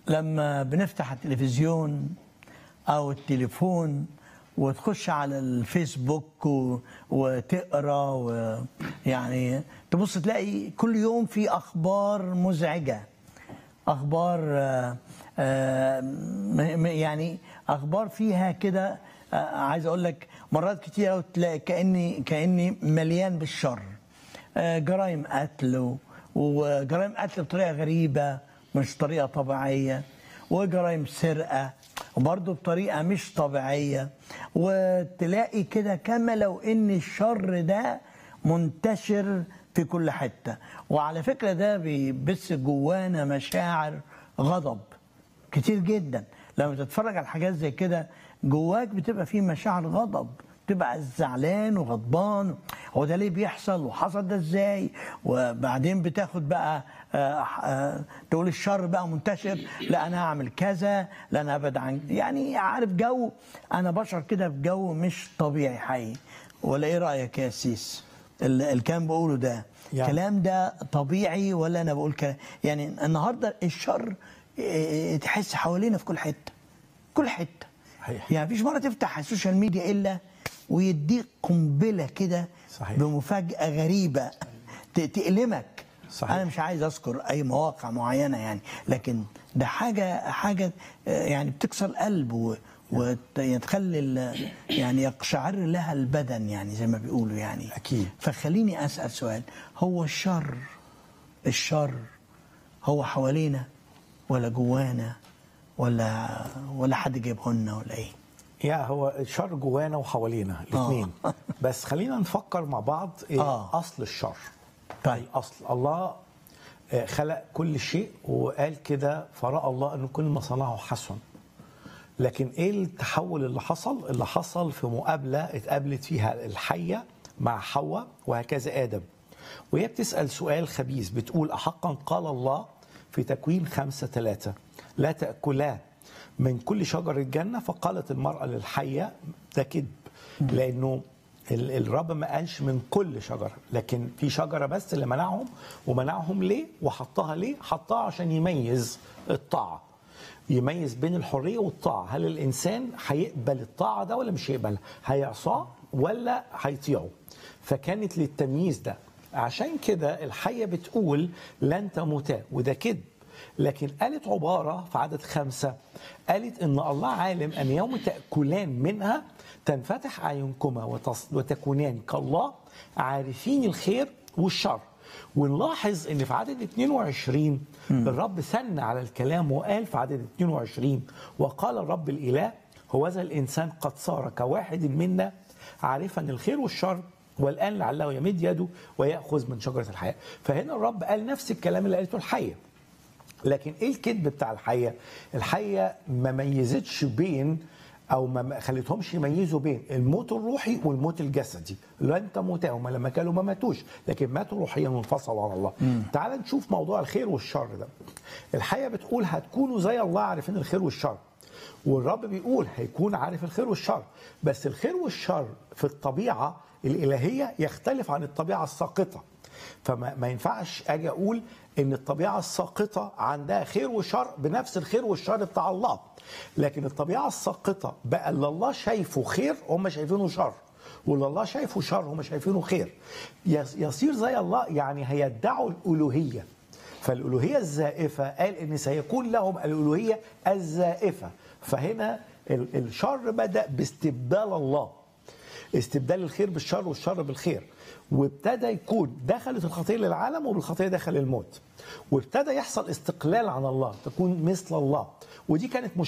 لما بنفتح التلفزيون او التليفون وتخش على الفيسبوك و... وتقرا ويعني تبص تلاقي كل يوم في اخبار مزعجه اخبار آه، آه، م- م- يعني اخبار فيها كده آه، عايز اقول لك مرات كتير أوي تلاقي كاني كاني مليان بالشر آه، جرائم قتل و- وجرائم قتل بطريقه غريبه مش طريقه طبيعيه وجرائم سرقه وبرضه بطريقه مش طبيعيه وتلاقي كده كما لو ان الشر ده منتشر في كل حته وعلى فكره ده بيبث جوانا مشاعر غضب كتير جدا لما تتفرج على حاجات زي كده جواك بتبقى فيه مشاعر غضب تبقى زعلان وغضبان هو ده ليه بيحصل وحصل ده ازاي وبعدين بتاخد بقى آه، آه، تقول الشر بقى منتشر لا انا هعمل كذا لا انا ابعد عن يعني عارف جو انا بشعر كده في جو مش طبيعي حقيقي ولا ايه رايك يا سيس ال- الكلام بقوله ده يعني- الكلام ده طبيعي ولا انا بقول كلام يعني النهارده الشر إيه، تحس حوالينا في كل حته كل حته صحيح. يعني مفيش مره تفتح السوشيال ميديا الا ويديك قنبله كده صحيح. بمفاجاه غريبه ت- تألمك صحيح. انا مش عايز اذكر اي مواقع معينه يعني لكن ده حاجه حاجه آه، يعني بتكسر القلب و وتخلي ال- يعني يقشعر لها البدن يعني زي ما بيقولوا يعني أكيد. فخليني اسال سؤال هو الشر الشر هو حوالينا ولا جوانا ولا ولا حد جايبه لنا ولا ايه؟ يا هو الشر جوانا وحوالينا الاثنين آه. بس خلينا نفكر مع بعض إيه آه. اصل الشر طيب. الاصل الله آه، خلق كل شيء وقال كده فراى الله ان كل ما صنعه حسن لكن ايه التحول اللي حصل اللي حصل في مقابله اتقابلت فيها الحيه مع حواء وهكذا ادم وهي بتسال سؤال خبيث بتقول احقا قال الله في تكوين خمسة ثلاثة لا تأكلا من كل شجر الجنة فقالت المرأة للحية ده كذب لأنه ال- الرب ما قالش من كل شجرة لكن في شجرة بس اللي منعهم ومنعهم ليه وحطها ليه حطها عشان يميز الطاعة يميز بين الحريه والطاعه هل الانسان هيقبل الطاعه ده ولا مش هيقبلها هيعصاه ولا هيطيعه فكانت للتمييز ده عشان كده الحيه بتقول لن تموتا وده كذب لكن قالت عباره في عدد خمسه قالت ان الله عالم ان يوم تاكلان منها تنفتح اعينكما وتص- وتكونان كالله عارفين الخير والشر ونلاحظ ان في عدد 22 الرب سن على الكلام وقال في عدد 22 وقال الرب الاله هوذا الانسان قد صار كواحد منا عارفا الخير والشر والان لعله يمد يده وياخذ من شجره الحياه فهنا الرب قال نفس الكلام اللي قالته الحيه لكن ايه الكذب بتاع الحيه الحيه ما ميزتش بين او ما خلتهمش يميزوا بين الموت الروحي والموت الجسدي لن تموتا هم لما كانوا ما ماتوش لكن ماتوا روحيا وانفصلوا عن الله تعال نشوف موضوع الخير والشر ده الحيه بتقول هتكونوا زي الله عارفين الخير والشر والرب بيقول هيكون عارف الخير والشر بس الخير والشر في الطبيعه الالهيه يختلف عن الطبيعه الساقطه فما ما ينفعش اجي اقول ان الطبيعه الساقطه عندها خير وشر بنفس الخير والشر بتاع الله لكن الطبيعه الساقطه بقى اللي الله شايفه خير هم شايفينه شر واللي الله شايفه شر هم شايفينه خير يص- يصير زي الله يعني هيدعوا الالوهيه فالالوهيه الزائفه قال ان سيكون لهم الالوهيه الزائفه فهنا ال- الشر بدا باستبدال الله استبدال الخير بالشر والشر بالخير وابتدى يكون دخلت الخطيه للعالم وبالخطيه دخل الموت وابتدى يحصل استقلال عن الله تكون مثل الله ودي كانت